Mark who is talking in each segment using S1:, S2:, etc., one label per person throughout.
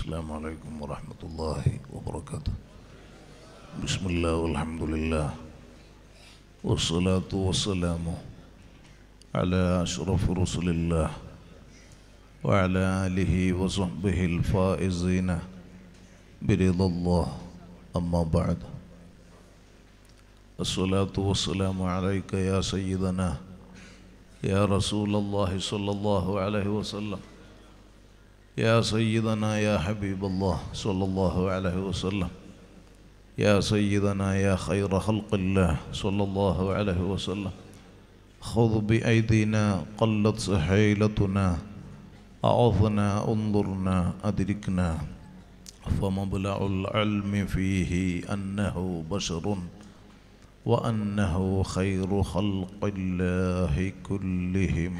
S1: السلام عليكم ورحمة الله وبركاته بسم الله والحمد لله والصلاة والسلام على أشرف رسل الله وعلى آله وصحبه الفائزين برضا الله أما بعد الصلاة والسلام عليك يا سيدنا يا رسول الله صلى الله عليه وسلم يا سيدنا يا حبيب الله صلى الله عليه وسلم يا سيدنا يا خير خلق الله صلى الله عليه وسلم خذ بأيدينا قلت سحيلتنا أعظنا انظرنا أدركنا فمبلغ العلم فيه أنه بشر وأنه خير خلق الله كلهم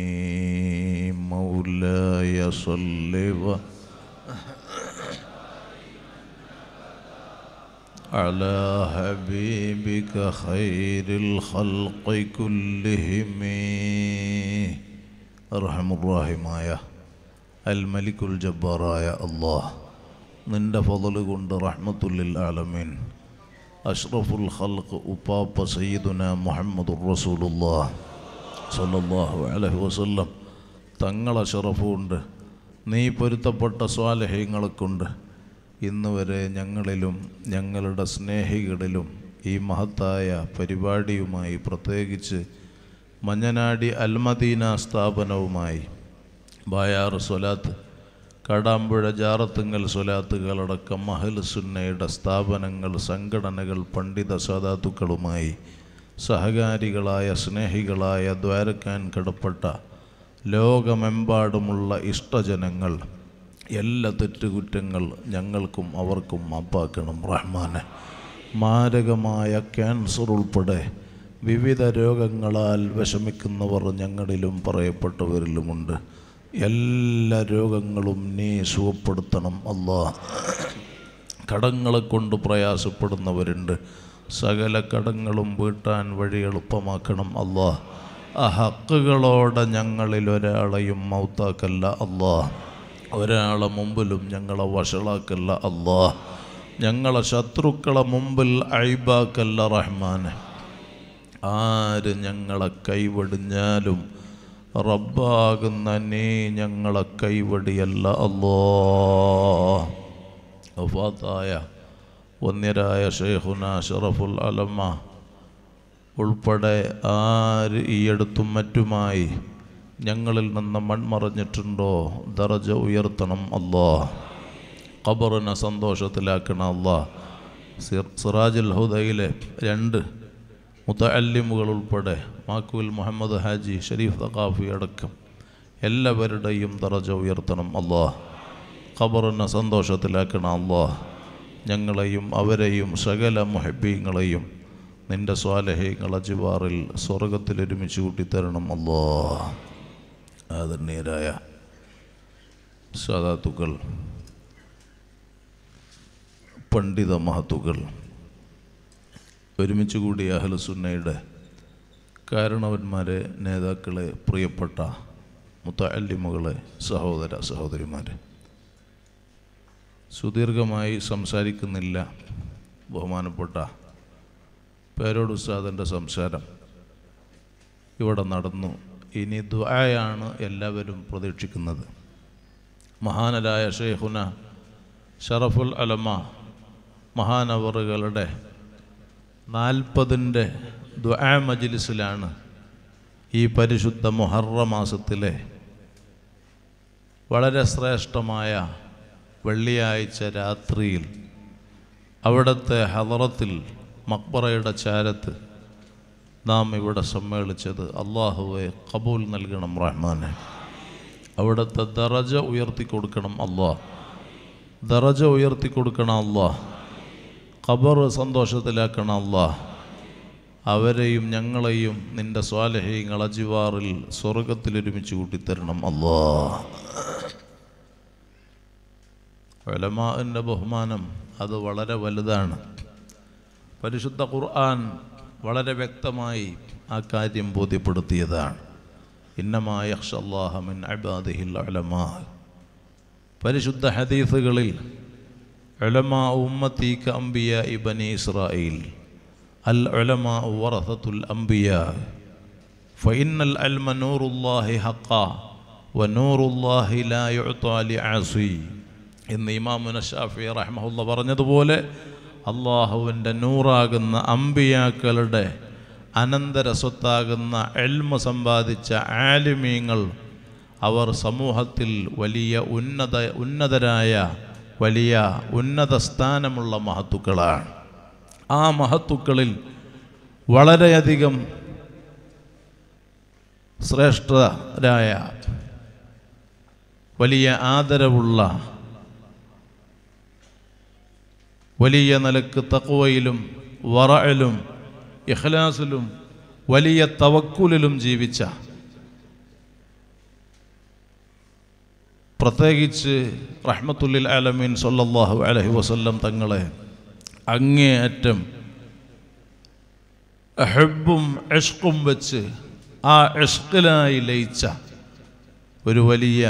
S1: مولاي صل و- على حبيبك خير الخلق كلهم أرحم الراحماയ അൽ മലിക്കുൽ ജബ്ബാറായ അള്ളാഹ് നിന്റെ ഫضل കൊണ്ട് റഹ്മത്തുല്ലിൽ ആലമീൻ അഷ്റഫുൽ ഖൽഖ് ഉപ്പാപ്പ സയ്യിദുന മുഹമ്മദുർ റസൂലുള്ളാഹ് സല്ലല്ലാഹു അലൈഹി വസല്ലം തങ്ങളെ ഷറഫുണ്ട് നീ പൊരുത്തപ്പെട്ട സ്വാലഹ്യങ്ങളെ കൊണ്ട് ഇന്ന് വരെ ഞങ്ങളിലും ഞങ്ങളുടെ സ്നേഹികളിലും ഈ മഹത്തായ പരിപാടിയുമായി പ്രത്യേകിച്ച് മഞ്ഞനാടി അൽമദീന സ്ഥാപനവുമായി ബായാർ സ്വലാത്ത് കാടാമ്പുഴ ജാറത്തുങ്കൽ സ്വലാത്തുകളടക്കം മഹൽ സുന്നയുടെ സ്ഥാപനങ്ങൾ സംഘടനകൾ പണ്ഡിത സാധാത്തുക്കളുമായി സഹകാരികളായ സ്നേഹികളായ ദ്വാരക്കാൻ കടപ്പെട്ട ലോകമെമ്പാടുമുള്ള ഇഷ്ടജനങ്ങൾ എല്ലാ തെറ്റുകുറ്റങ്ങൾ ഞങ്ങൾക്കും അവർക്കും മാപ്പാക്കണം റഹ്മാനെ മാരകമായ ക്യാൻസർ ഉൾപ്പെടെ വിവിധ രോഗങ്ങളാൽ വിഷമിക്കുന്നവർ ഞങ്ങളിലും പറയപ്പെട്ടവരിലുമുണ്ട് എല്ലാ രോഗങ്ങളും നീ സുഖപ്പെടുത്തണം അല്ലാ കടങ്ങളെ കൊണ്ട് പ്രയാസപ്പെടുന്നവരുണ്ട് സകല കടങ്ങളും വീട്ടാൻ വഴി എളുപ്പമാക്കണം അല്ലാ ആ ഹക്കുകളോടെ ഞങ്ങളിൽ ഒരാളെയും മൗത്താക്കല്ല അല്ലാ ഒരാളെ മുമ്പിലും ഞങ്ങളെ വഷളാക്കല്ല അല്ലാ ഞങ്ങളെ ശത്രുക്കളെ മുമ്പിൽ അഴിബാക്കല്ല റഹ്മാനെ ആര് ഞങ്ങളെ കൈവടിഞ്ഞാലും റബ്ബാകുന്ന നീ ഞങ്ങളെ കൈവടിയല്ല അല്ലോ വഫാത്തായ വന്യരായ ഷെയ്ഖുന ഷറഫുൽ അലമ ഉൾപ്പെടെ ആര് ഈ അടുത്തും മറ്റുമായി ഞങ്ങളിൽ നിന്ന് മൺമറഞ്ഞിട്ടുണ്ടോ ദറജ ഉയർത്തണം അല്ലോ ഖബറിനെ സന്തോഷത്തിലാക്കണം അല്ലാ സിർ- സിറാജുൽ ഹുദയിലെ രണ്ട് മുത്തല്ലിമുകൾ ഉൾപ്പെടെ മാക്കുവിൽ മുഹമ്മദ് ഹാജി ഷരീഫ് തഖാഫി അടക്കം എല്ലാവരുടെയും ദറജ ഉയർത്തണം അല്ലാ ഖബറിനെ സന്തോഷത്തിലാക്കണം അല്ലാ ഞങ്ങളെയും അവരെയും സകല മുഹബീങ്ങളെയും നിന്റെ സ്വാലഹ്യങ്ങളെ ജിവാറിൽ സ്വർഗത്തിൽ ഒരുമിച്ച് കൂട്ടിത്തരണം അല്ലാ ആദരണീയരായ സാധാത്തുക്കൾ പണ്ഡിത മഹത്തുക്കൾ ഒരുമിച്ച് കൂടിയ അഹ്ലുസുന്നയുടെ കാരണവന്മാരെ നേതാക്കളെ പ്രിയപ്പെട്ട മുത്തല്ലിമുകളെ സഹോദര സഹോദരിമാരെ സുദീർഘമായി സംസാരിക്കുന്നില്ല ബഹുമാനപ്പെട്ട പേരോട് ഉസ്താദിൻ്റെ സംസാരം ഇവിടെ നടന്നു ഇനി ദ്വായാണ് എല്ലാവരും പ്രതീക്ഷിക്കുന്നത് മഹാനരായ ഷെയ്ഖുന ഷറഫുൽ അലമ മഹാനവറുകളുടെ നാൽപ്പതിൻ്റെ ദ്വാ മജിലിസിലാണ് ഈ പരിശുദ്ധ മുഹറ മാസത്തിലെ വളരെ ശ്രേഷ്ഠമായ വെള്ളിയാഴ്ച രാത്രിയിൽ അവിടുത്തെ ഹലറത്തിൽ മക്ബറയുടെ ചാരത്ത് നാം ഇവിടെ സമ്മേളിച്ചത് അള്ളാഹുവെ കബൂൽ നൽകണം റഹ്മാനെ അവിടുത്തെ ദറജ ഉയർത്തി കൊടുക്കണം അള്ളാഹ് ദറജ ഉയർത്തി കൊടുക്കണം അള്ളാഹ് ഖബർ സന്തോഷത്തിലാക്കണം അള്ളാഹ് അവരെയും ഞങ്ങളെയും നിന്റെ സ്വാലഹ്യങ്ങൾ അജിവാറിൽ സ്വർഗത്തിൽ ഒരുമിച്ച് കൂട്ടിത്തരണം അല്ലാ ഉലമാൻ്റെ ബഹുമാനം അത് വളരെ വലുതാണ് പരിശുദ്ധ ഖുർആൻ വളരെ വ്യക്തമായി ആ കാര്യം ബോധ്യപ്പെടുത്തിയതാണ് ഇന്നമായ മിൻ അബാദിഹിൽ ഉലമാ പരിശുദ്ധ ഹദീസുകളിൽ ഉലമാ ഉമ്മത്തീക്ക് അംബിയ ഇബനി ഇസ്രായേൽ അൽ ഉലമാ വറസത്തുൽ അംബിയ ഫഇന്നൽ അൽമ നൂറുല്ലാഹി ഹഖ വനൂറുല്ലാഹി ലാ യുഅ്താ ലിആസി എന്ന് ഇമാമുന ഷാഫി റഹ്മഹുല്ല പറഞ്ഞതുപോലെ അള്ളാഹുവിൻ്റെ നൂറാകുന്ന അമ്പിയാക്കളുടെ അനന്തര സ്വത്താകുന്ന എൽമ സമ്പാദിച്ച ആലിമീങ്ങൾ അവർ സമൂഹത്തിൽ വലിയ ഉന്നത ഉന്നതരായ വലിയ ഉന്നത സ്ഥാനമുള്ള മഹത്തുക്കളാണ് ആ മഹത്തുക്കളിൽ വളരെയധികം ശ്രേഷ്ഠരായ വലിയ ആദരവുള്ള വലിയ നിലക്ക് തക്വയിലും വറയിലും ഇഖ്ലാസിലും വലിയ തവക്കുലിലും ജീവിച്ച പ്രത്യേകിച്ച് റഹ്മത്തുല്ലിൽ ആലമീൻ സല്ലല്ലാഹു അലൈഹി വസല്ലം തങ്ങളെ അങ്ങേയറ്റം ഹെബും എഷ്കും വെച്ച് ആ എഷ്കിലായി ലയിച്ച ഒരു വലിയ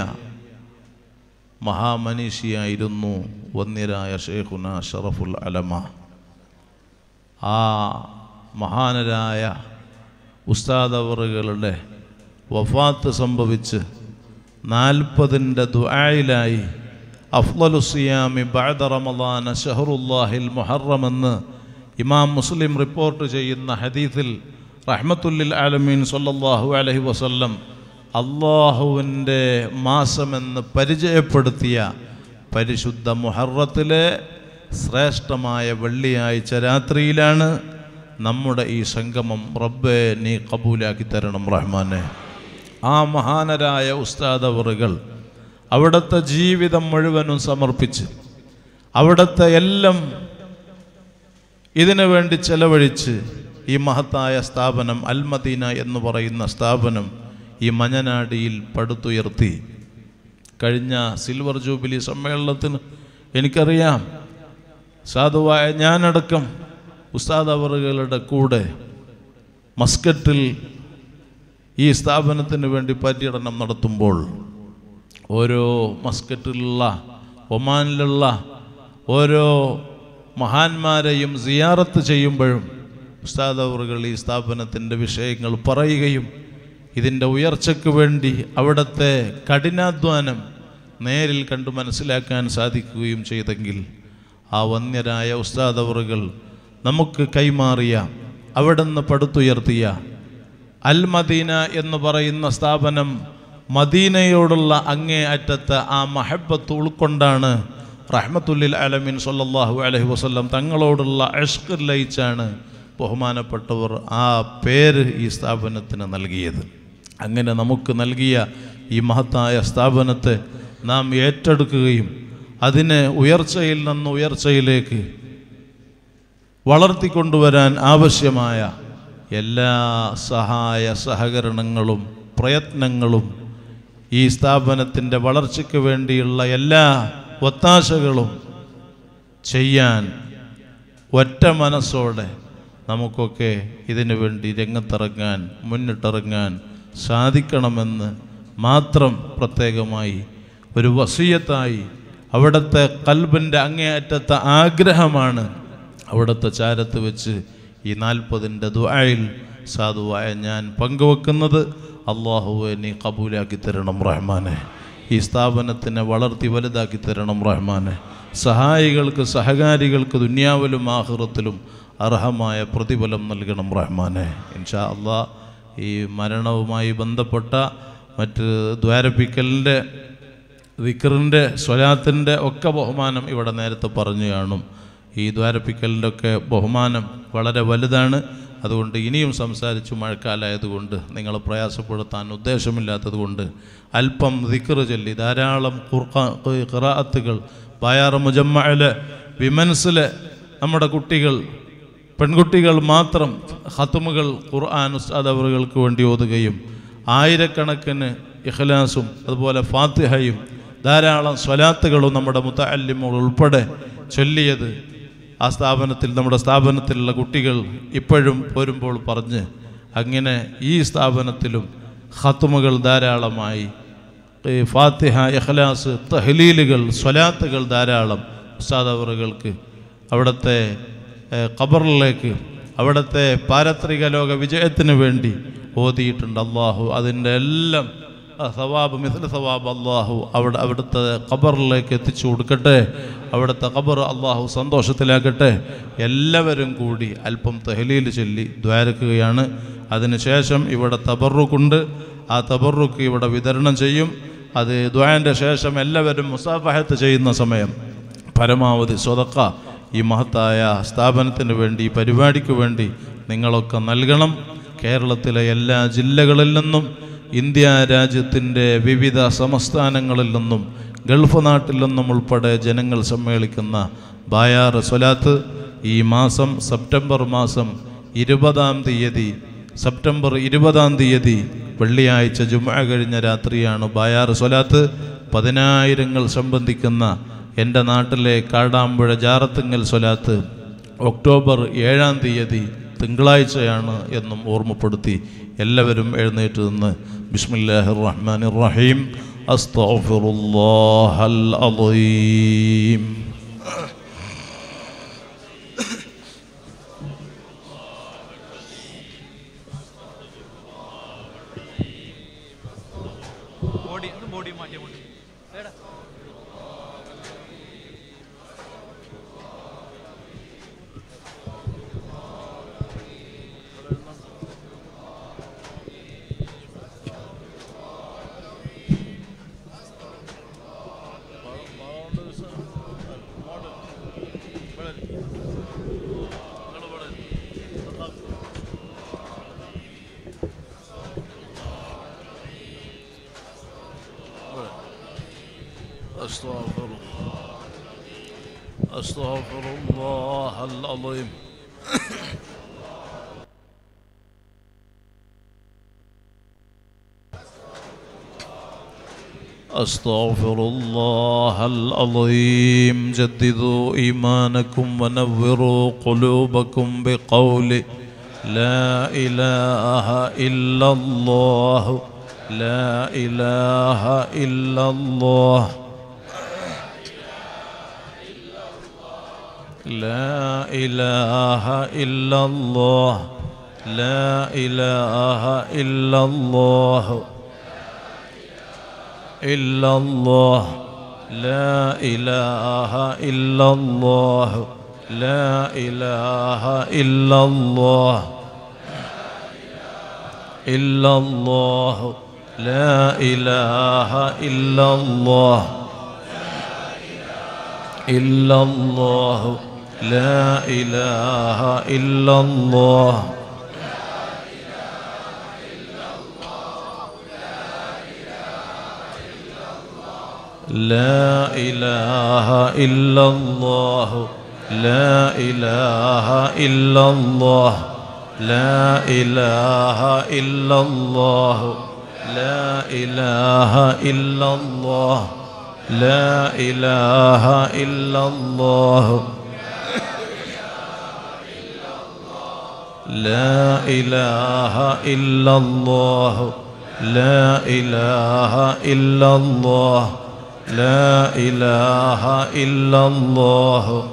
S1: മഹാമനീഷിയായിരുന്നു വന്യരായ ഷെയ്ഖുന ഷറഫുൽ അലമ ആ മഹാനരായ ഉസ്താദവറുകളുടെ വഫാത്ത് സംഭവിച്ച് നാൽപ്പതിൻ്റെ ദുആയിലായി അഫ്ലലുസിയാമി ബഅദ റമദാന ഷഹറുല്ലാഹിൽ മുഹറം എന്ന് ഇമാം മുസ്ലിം റിപ്പോർട്ട് ചെയ്യുന്ന ഹദീസിൽ റഹ്മത്തുല്ലിൽ ആലമീൻ സല്ലല്ലാഹു അലൈഹി വസല്ലം അള്ളാഹുവിൻ്റെ മാസമെന്ന് പരിചയപ്പെടുത്തിയ പരിശുദ്ധ മുഹറത്തിലെ ശ്രേഷ്ഠമായ വെള്ളിയാഴ്ച രാത്രിയിലാണ് നമ്മുടെ ഈ സംഗമം റബ്ബെ നീ കബൂലാക്കി തരണം റഹ്മാനെ ആ മഹാനരായ ഉസ്താദവറുകൾ അവിടുത്തെ ജീവിതം മുഴുവനും സമർപ്പിച്ച് അവിടുത്തെ എല്ലാം ഇതിനു വേണ്ടി ചെലവഴിച്ച് ഈ മഹത്തായ സ്ഥാപനം അൽമദീന എന്ന് പറയുന്ന സ്ഥാപനം ഈ മഞ്ഞനാടിയിൽ പടുത്തുയർത്തി കഴിഞ്ഞ സിൽവർ ജൂബിലി സമ്മേളനത്തിന് എനിക്കറിയാം സാധുവായ ഞാനടക്കം ഉസ്താദ് അവറുകളുടെ കൂടെ മസ്കറ്റിൽ ഈ സ്ഥാപനത്തിന് വേണ്ടി പര്യടനം നടത്തുമ്പോൾ ഓരോ മസ്കറ്റിലുള്ള ഒമാനിലുള്ള ഓരോ മഹാന്മാരെയും സിയാറത്ത് ചെയ്യുമ്പോഴും ഉസ്താദ് അവറുകൾ ഈ സ്ഥാപനത്തിൻ്റെ വിഷയങ്ങൾ പറയുകയും ഇതിൻ്റെ ഉയർച്ചയ്ക്ക് വേണ്ടി അവിടുത്തെ കഠിനാധ്വാനം നേരിൽ കണ്ടു മനസ്സിലാക്കാൻ സാധിക്കുകയും ചെയ്തെങ്കിൽ ആ വന്യരായ ഉസ്താദവറുകൾ നമുക്ക് കൈമാറിയ അവിടുന്ന് പടുത്തുയർത്തിയ അൽ മദീന എന്ന് പറയുന്ന സ്ഥാപനം മദീനയോടുള്ള അങ്ങേ അറ്റത്ത് ആ മഹബത്ത് ഉൾക്കൊണ്ടാണ് റഹ്മത്തുല്ലിൽ അലമീൻ സല്ലല്ലാഹു അലൈഹി വസല്ലം തങ്ങളോടുള്ള അഷ്കർ ലയിച്ചാണ് ബഹുമാനപ്പെട്ടവർ ആ പേര് ഈ സ്ഥാപനത്തിന് നൽകിയത് അങ്ങനെ നമുക്ക് നൽകിയ ഈ മഹത്തായ സ്ഥാപനത്തെ നാം ഏറ്റെടുക്കുകയും അതിനെ ഉയർച്ചയിൽ നിന്ന് ഉയർച്ചയിലേക്ക് വളർത്തിക്കൊണ്ടുവരാൻ ആവശ്യമായ എല്ലാ സഹായ സഹകരണങ്ങളും പ്രയത്നങ്ങളും ഈ സ്ഥാപനത്തിൻ്റെ വളർച്ചയ്ക്ക് വേണ്ടിയുള്ള എല്ലാ ഒത്താശകളും ചെയ്യാൻ ഒറ്റ മനസ്സോടെ നമുക്കൊക്കെ ഇതിനു വേണ്ടി രംഗത്തിറങ്ങാൻ മുന്നിട്ടിറങ്ങാൻ സാധിക്കണമെന്ന് മാത്രം പ്രത്യേകമായി ഒരു വസീയത്തായി അവിടുത്തെ കൽബിൻ്റെ അങ്ങേയറ്റത്തെ ആഗ്രഹമാണ് അവിടുത്തെ ചാരത്ത് വെച്ച് ഈ നാൽപ്പതിൻ്റെ ദുആയിൽ സാധുവായ ഞാൻ പങ്കുവെക്കുന്നത് അള്ളാഹുവെ നീ കബൂലാക്കി തരണം റഹ്മാനെ ഈ സ്ഥാപനത്തിനെ വളർത്തി വലുതാക്കി തരണം റഹ്മാനെ സഹായികൾക്ക് സഹകാരികൾക്ക് ദുന്യാവിലും ആഹൃത്തിലും അർഹമായ പ്രതിഫലം നൽകണം റഹ്മാനെ ഇൻഷാ അള്ളാ ഈ മരണവുമായി ബന്ധപ്പെട്ട മറ്റ് ദ്വാരപ്പിക്കലിൻ്റെ വിക്റിൻ്റെ സ്വലാത്തിൻ്റെ ഒക്കെ ബഹുമാനം ഇവിടെ നേരത്തെ പറഞ്ഞു കാണും ഈ ദ്വാരപ്പിക്കലിൻ്റെ ഒക്കെ ബഹുമാനം വളരെ വലുതാണ് അതുകൊണ്ട് ഇനിയും സംസാരിച്ചു മഴക്കാലമായതുകൊണ്ട് നിങ്ങളെ പ്രയാസപ്പെടുത്താൻ ഉദ്ദേശമില്ലാത്തത് കൊണ്ട് അല്പം ദിക്ർ ചൊല്ലി ധാരാളം ഖിറാഅത്തുകൾ ബായാറ് മുജമ്മയിലെ വിമൻസിലെ നമ്മുടെ കുട്ടികൾ പെൺകുട്ടികൾ മാത്രം ഹത്തുമുകൾ ഖുർആൻ ഉസ്താദ് അവറുകൾക്ക് വേണ്ടി ഓതുകയും ആയിരക്കണക്കിന് ഇഖ്ലാസും അതുപോലെ ഫാത്തിഹയും ധാരാളം സ്വലാത്തുകളും നമ്മുടെ മുത്തല്ലിമുകൾ ഉൾപ്പെടെ ചൊല്ലിയത് ആ സ്ഥാപനത്തിൽ നമ്മുടെ സ്ഥാപനത്തിലുള്ള കുട്ടികൾ ഇപ്പോഴും പോരുമ്പോൾ പറഞ്ഞ് അങ്ങനെ ഈ സ്ഥാപനത്തിലും ഹത്തുമുകൾ ധാരാളമായി ഈ ഫാത്തിഹ ഇഖ്ലാസ് തഹ്ലീലുകൾ സ്വലാത്തുകൾ ധാരാളം ഉസ്താദ് അവറുകൾക്ക് അവിടുത്തെ ഏഹ്, ഖബറിലേക്ക് അവിടുത്തെ പാരത്രിക ലോക വിജയത്തിന് വേണ്ടി ഓതിയിട്ടുണ്ട് അള്ളാഹു അതിൻ്റെ എല്ലാം ആ സവാബ് മിഥല സവാബ് അള്ളാഹു അവിടെ അവിടുത്തെ ഖബറിലേക്ക് എത്തിച്ചു കൊടുക്കട്ടെ അവിടുത്തെ ഖബർ അള്ളാഹു സന്തോഷത്തിലാക്കട്ടെ എല്ലാവരും കൂടി അല്പം തെഹലീൽ ചൊല്ലി ദ്വാരക്കുകയാണ് അതിനുശേഷം ഇവിടെ തബറുക്കുണ്ട് ആ തബറുക്ക് ഇവിടെ വിതരണം ചെയ്യും അത് ദ്വായൻ്റെ ശേഷം എല്ലാവരും മുസാഫഹത്ത് ചെയ്യുന്ന സമയം പരമാവധി സ്വതക്ക ഈ മഹത്തായ സ്ഥാപനത്തിന് വേണ്ടി ഈ പരിപാടിക്ക് വേണ്ടി നിങ്ങളൊക്കെ നൽകണം കേരളത്തിലെ എല്ലാ ജില്ലകളിൽ നിന്നും ഇന്ത്യ രാജ്യത്തിൻ്റെ വിവിധ സംസ്ഥാനങ്ങളിൽ നിന്നും ഗൾഫ് നാട്ടിൽ നിന്നും ഉൾപ്പെടെ ജനങ്ങൾ സമ്മേളിക്കുന്ന ബായാർ സ്വലാത്ത് ഈ മാസം സെപ്റ്റംബർ മാസം ഇരുപതാം തീയതി സെപ്റ്റംബർ ഇരുപതാം തീയതി വെള്ളിയാഴ്ച ജുമ കഴിഞ്ഞ രാത്രിയാണ് ബായാർ സ്വലാത്ത് പതിനായിരങ്ങൾ സംബന്ധിക്കുന്ന എൻ്റെ നാട്ടിലെ കാടാമ്പുഴ ജാറത്തുങ്ങൽ സ്വലാത്ത് ഒക്ടോബർ ഏഴാം തീയതി തിങ്കളാഴ്ചയാണ് എന്നും ഓർമ്മപ്പെടുത്തി എല്ലാവരും എഴുന്നേറ്റ് നിന്ന് ബിസ്മില്ലാഹിർ റഹ്മാനിർ റഹീം അസ്തഗ്ഫിറുല്ലാഹൽ അളീം
S2: ബോഡി ഒന്ന് ബോഡി മാറ്റി അങ്ങോട്ട് എടാ
S1: أستغفر الله أستغفر الله العظيم أستغفر الله العظيم جددوا إيمانكم ونوروا قلوبكم بقول لا إله إلا الله لا إله إلا الله لا إله إلا الله لا إله إلا الله إلا الله لا إله إلا الله لا إله إلا الله إلا الله لا إله إلا الله إلا الله لا إله إلا الله لا إله إلا الله لا إله إلا الله لا إله إلا الله لا إله إلا الله لا إله إلا الله لا إله إلا الله لا إله إلا الله لا إله إلا الله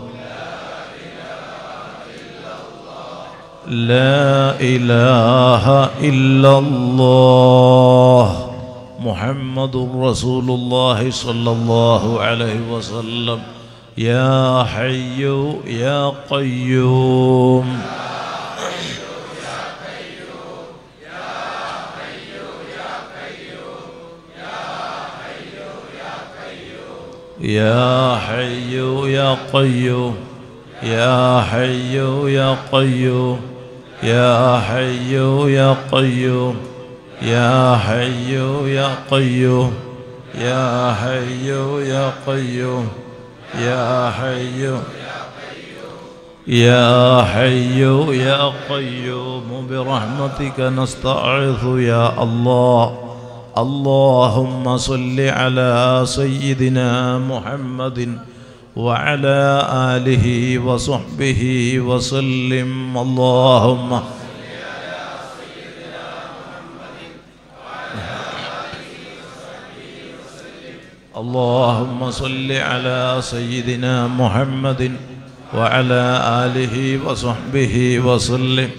S1: لا إله إلا الله محمد رسول الله صلى الله عليه وسلم يا حي يا قيوم يا حي يا قيوم يا حي يا قيوم يا حي يا قيوم يا حي يا قيوم يا حي يا قيوم يا حي يا حي يا قيوم برحمتك نستعيذ يا الله اللهم صل على سيدنا محمد وعلى آله وصحبه وسلم اللهم اللهم صل على سيدنا محمد وعلى آله وصحبه وسلم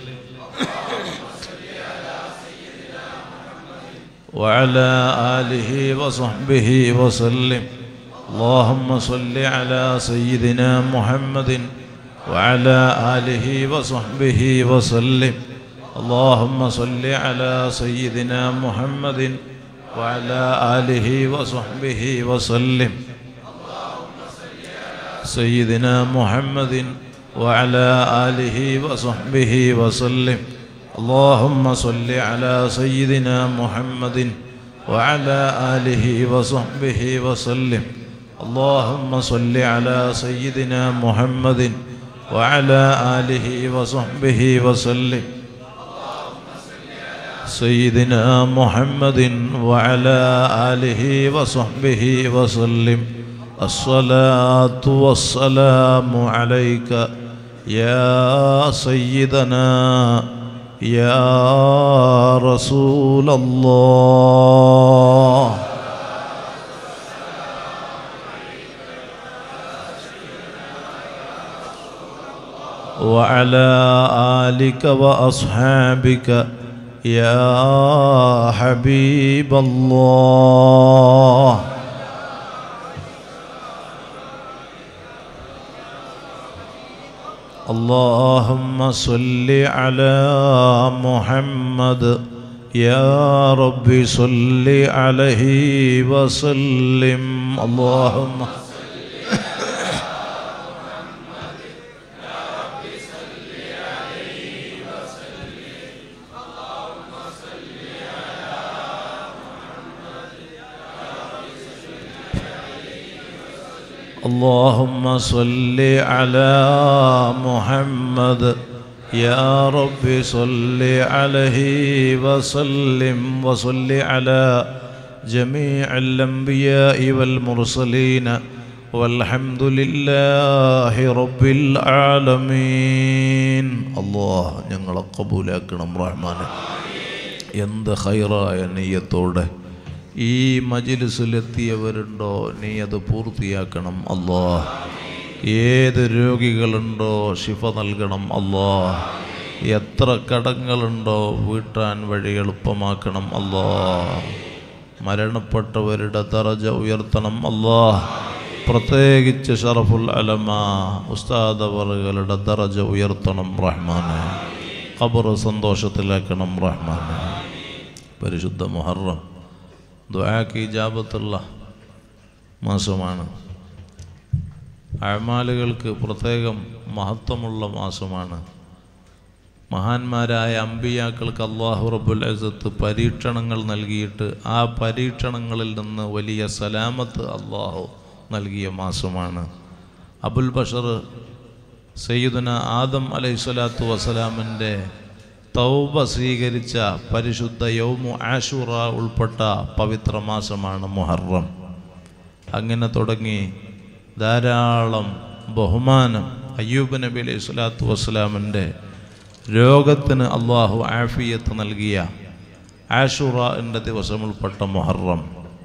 S1: وعلى آله وصحبه وسلم اللهم صل على سيدنا محمد وعلى آله وصحبه وسلم اللهم صل على سيدنا محمد وعلى آله وصحبه وسلم سيدنا محمد وعلى آله وصحبه وسلم اللهم صل على سيدنا محمد وعلى آله وصحبه وسلم اللهم صل على سيدنا محمد وعلى آله وصحبه وسلم سيدنا محمد وعلى آله وصحبه وسلم الصلاة والسلام عليك يا سيدنا يا رسول الله وعلى آلك وأصحابك يا حبيب الله اللهم صل على محمد يا رب صل عليه وسلم اللهم اللهم صل على محمد يا رب صل عليه وسلم وصل على جميع الأنبياء والمرسلين والحمد لله رب العالمين الله ഞങ്ങളെ കബൂലാക്കണം റഹ്മാനെ എന്ത് ഹൈറായ നെയ്യത്തോടെ ഈ മജിലിസിലെത്തിയവരുണ്ടോ നീ അത് പൂർത്തിയാക്കണം അല്ലാ ഏത് രോഗികളുണ്ടോ ശിഫ നൽകണം അല്ലാ എത്ര കടങ്ങളുണ്ടോ വീട്ടാൻ വഴി എളുപ്പമാക്കണം അല്ലാ മരണപ്പെട്ടവരുടെ തറജ ഉയർത്തണം അല്ലാ പ്രത്യേകിച്ച് ഷറഫുൽ അലമ ഉസ്താദവറുകളുടെ ദറജ ഉയർത്തണം റഹ്മാനെ ഖബർ സന്തോഷത്തിലാക്കണം റഹ്മാനെ പരിശുദ്ധ മുഹറം ദ്വാക്ക് ഇജാബത്തുള്ള മാസമാണ് അഴമാലുകൾക്ക് പ്രത്യേകം മഹത്വമുള്ള മാസമാണ് മഹാന്മാരായ അമ്പിയാക്കൾക്ക് അള്ളാഹു റബ്ബുൽ അസത്ത് പരീക്ഷണങ്ങൾ നൽകിയിട്ട് ആ പരീക്ഷണങ്ങളിൽ നിന്ന് വലിയ സലാമത്ത് അള്ളാഹു നൽകിയ മാസമാണ് അബുൽ ബഷർ സയ്യിദുന ആദം അലൈഹി സ്വലാത്തു വസ്സലാമിൻ്റെ തൗബ സ്വീകരിച്ച പരിശുദ്ധ യൗമു ആഷുറ ഉൾപ്പെട്ട പവിത്ര മാസമാണ് മുഹറം അങ്ങനെ തുടങ്ങി ധാരാളം ബഹുമാനം അയ്യൂബ് നബി അലൈഹി സ്വലാത്തു വസ്സലാമിൻ്റെ രോഗത്തിന് അള്ളാഹു ആഫിയത്ത് നൽകിയ ആഷുറൻ്റെ ദിവസം ഉൾപ്പെട്ട മുഹറം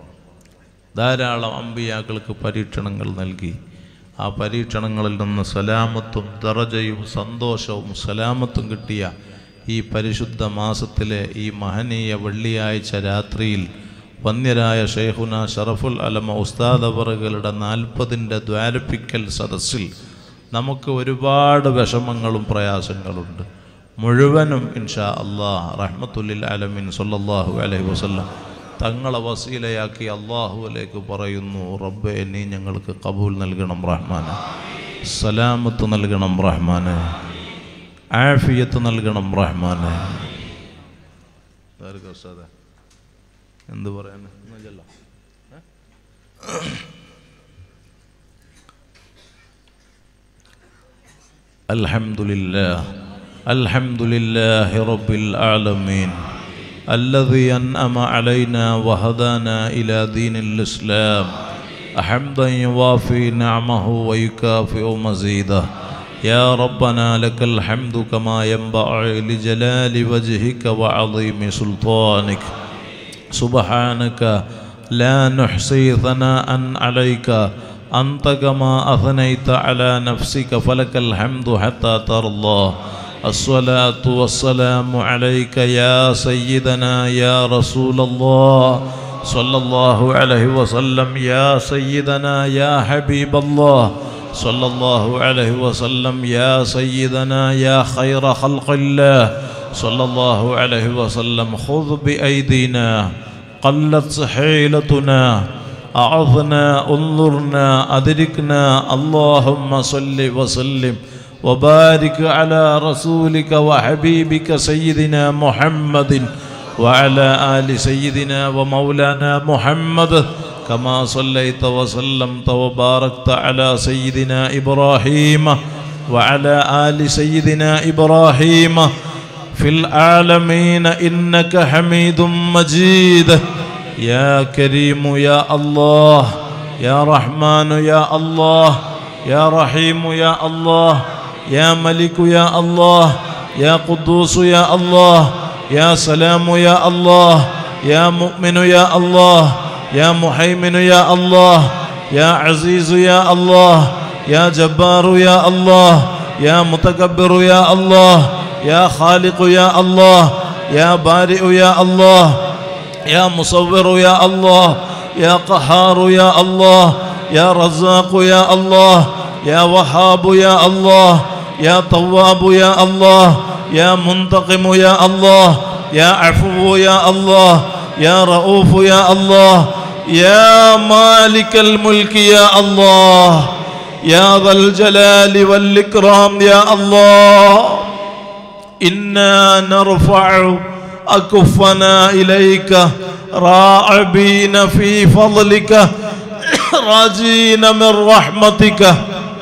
S1: ധാരാളം അമ്പിയാക്കൾക്ക് പരീക്ഷണങ്ങൾ നൽകി ആ പരീക്ഷണങ്ങളിൽ നിന്ന് സലാമത്തും ദറജയും സന്തോഷവും സലാമത്തും കിട്ടിയ ഈ പരിശുദ്ധ മാസത്തിലെ ഈ മഹനീയ വെള്ളിയാഴ്ച രാത്രിയിൽ വന്യരായ ഷെയ്ഖുന ഷറഫുൽ അലമ ഉസ്താദ് അവറുകളുടെ നാൽപ്പതിൻ്റെ ദ്വാരപ്പിക്കൽ സദസ്സിൽ നമുക്ക് ഒരുപാട് വിഷമങ്ങളും പ്രയാസങ്ങളുണ്ട് മുഴുവനും ഇൻഷാ അള്ളാഹ് റഹ്മത്തുല്ലിൽ അലമിൻ സല്ലല്ലാഹു അലൈഹി വസല്ലം തങ്ങളെ വസീലയാക്കി അള്ളാഹുവിലേക്ക് പറയുന്നു റബ്ബെ നീ ഞങ്ങൾക്ക് കബൂൽ നൽകണം റഹ്മാനെ സലാമത്ത് നൽകണം റഹ്മാനെ ആഫിയത്ത് നൽകണം റഹ്മാനെ ആർക്കാ ഉസ്താദേ? എന്ത് പറയാൻ الحمد لله الحمد لله رب العالمين الذي أنعم علينا وهدانا إلى دين الإسلام حمدا يوافي نعمه ويكافئ مزيده يا ربنا لك الحمد كما ينبغي لجلال وجهك وعظيم سلطانك سبحانك لا نحصي ثناء عليك أنت كما أثنيت على نفسك فلك الحمد حتى ترضى الصلاة والسلام عليك يا سيدنا يا رسول الله صلى الله عليه وسلم يا سيدنا يا حبيب الله صلى الله عليه وسلم يا سيدنا يا خير خلق الله صلى الله عليه وسلم خذ بأيدينا قلت حيلتنا أعظنا انظرنا أدركنا اللهم صل وسلم وبارك على رسولك وحبيبك سيدنا محمد وعلى آل سيدنا ومولانا محمد كما صليت وسلمت وباركت على سيدنا إبراهيم وعلى آل سيدنا إبراهيم في العالمين إنك حميد مجيد يا كريم يا الله يا رحمن يا الله يا رحيم يا الله يا ملك يا الله يا قدوس يا الله يا سلام يا الله يا مؤمن يا الله يا محيمن يا الله يا عزيز يا الله يا جبار يا الله يا متكبر يا الله يا خالق يا الله يا بارئ يا الله يا مصور يا الله يا قهار يا الله يا رزاق يا الله يا وهاب يا الله يا تواب يا الله يا منتقم يا الله يا عفو يا الله يا رؤوف يا الله يا مالك الملك يا الله يا ذا الجلال والإكرام يا الله إنا نرفع أكفنا إليك راعبين في فضلك راجين من رحمتك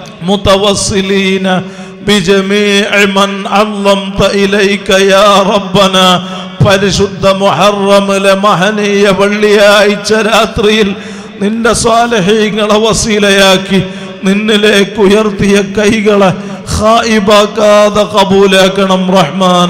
S1: متوصلين بجميع من علمت إليك يا ربنا പരിശുദ്ധ മുഹറമിലെ മഹനീയ വെള്ളിയാഴ്ച രാത്രിയിൽ നിന്റെ സ്വാലഹീങ്ങളെ വസീലയാക്കി നിന്നിലേക്ക് ഉയർത്തിയ കൈകളെ ഹായിബാക്കാതെ കബൂലാക്കണം റഹ്മാൻ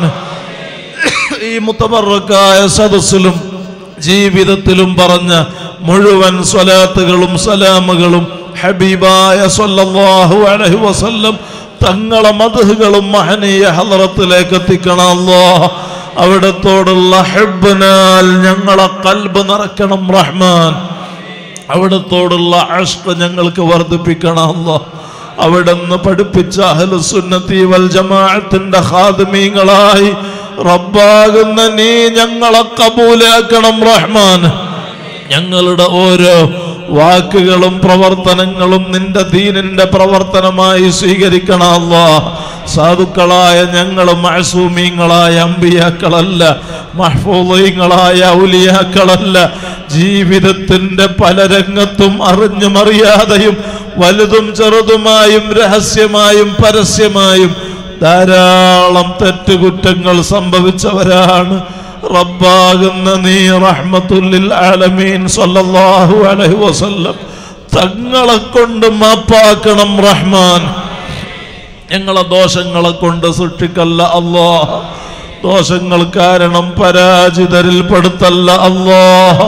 S1: ഈ മുത്തബറക്കായ സദസ്സിലും ജീവിതത്തിലും പറഞ്ഞ മുഴുവൻ സ്വലാത്തുകളും സലാമുകളും ഹബീബായ സല്ലല്ലാഹു അലൈഹി വസല്ലം തങ്ങളെ മധുകളും മഹനീയ ഹലറത്തിലേക്ക് എത്തിക്കണം അല്ലോ അവിടത്തോടുള്ള ഹെബിനാൽ ഞങ്ങളെ കൽബ് നിറക്കണം റഹ്മാൻ അവിടത്തോടുള്ള അഷ്ക ഞങ്ങൾക്ക് വർദ്ധിപ്പിക്കണം അല്ലോ അവിടുന്ന് പഠിപ്പിച്ച അഹ്ലുസുന്നത്തി വൽ ജമാഅത്തിന്റെ ഖാദിമീങ്ങളായി റബ്ബാകുന്ന നീ ഞങ്ങളെ കബൂലാക്കണം റഹ്മാൻ ഞങ്ങളുടെ ഓരോ വാക്കുകളും പ്രവർത്തനങ്ങളും നിന്റെ ദീനിന്റെ പ്രവർത്തനമായി സ്വീകരിക്കണമല്ല സാധുക്കളായ ഞങ്ങൾ മഹസൂമീങ്ങളായ അമ്പിയാക്കളല്ല മഹ്ഫൂദീങ്ങളായ ഔലിയാക്കളല്ല ജീവിതത്തിന്റെ പല രംഗത്തും അറിഞ്ഞും അറിയാതെയും വലുതും ചെറുതുമായും രഹസ്യമായും പരസ്യമായും ധാരാളം തെറ്റുകുറ്റങ്ങൾ സംഭവിച്ചവരാണ് റബ്ബാകുന്ന നീ റഹ്മത്തുല്ലിൽ ആലമീൻ സല്ലല്ലാഹു അലൈഹി വസല്ലം തങ്ങളെ കൊണ്ട് മാപ്പാക്കണം റഹ്മാൻ ഞങ്ങളെ ദോഷങ്ങളെ കൊണ്ട് സൃഷ്ടിക്കല്ല അല്ലോ ദോഷങ്ങൾ കാരണം പരാജിതരിൽ പെടുത്തല്ല അല്ലോ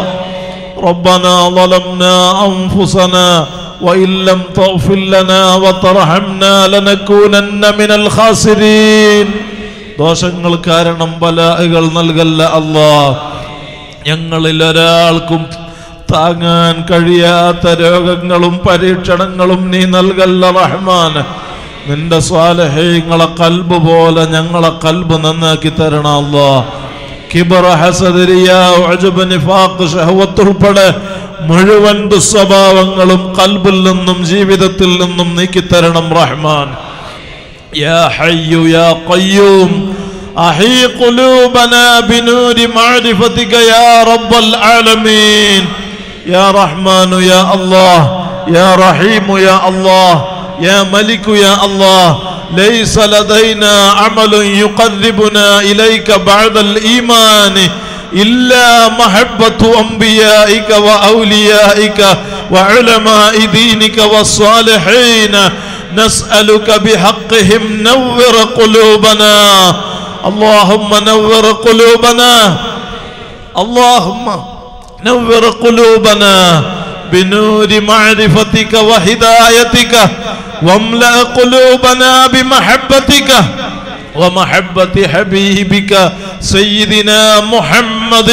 S1: ربنا ظلمنا أنفسنا وإن لم تغفر لنا وترحمنا لنكونن من الخاسرين ദോഷങ്ങൾ കാരണം ബലാഹകൾ നൽകല്ല അല്ലാ ഞങ്ങളിൽ ഒരാൾക്കും താങ്ങാൻ കഴിയാത്ത രോഗങ്ങളും പരീക്ഷണങ്ങളും നീ നൽകല്ല റഹ്മാൻ നിന്റെ സ്വാലഹ്യങ്ങളെ കൽബ് പോലെ ഞങ്ങളെ കൽബ് നന്നാക്കി തരണം അല്ലാ കിബറ ഹസദരിയ ഉഅ്ജബ് നിഫാഖ് ഷഹവത്ത് ഉൾപ്പെടെ മുഴുവൻ ദുസ്വഭാവങ്ങളും കൽബിൽ നിന്നും ജീവിതത്തിൽ നിന്നും നീക്കിത്തരണം റഹ്മാൻ يا حي يا قيوم أحي قلوبنا بنور معرفتك يا رب العالمين يا رحمن يا الله يا رحيم يا الله يا ملك يا الله ليس لدينا عمل يقربنا إليك بعد الإيمان إلا محبة أنبيائك وأوليائك وعلماء دينك والصالحين نسألك بحقهم نور قلوبنا اللهم نور قلوبنا اللهم نور قلوبنا بنور معرفتك وهدايتك واملأ قلوبنا بمحبتك ومحبة حبيبك سيدنا محمد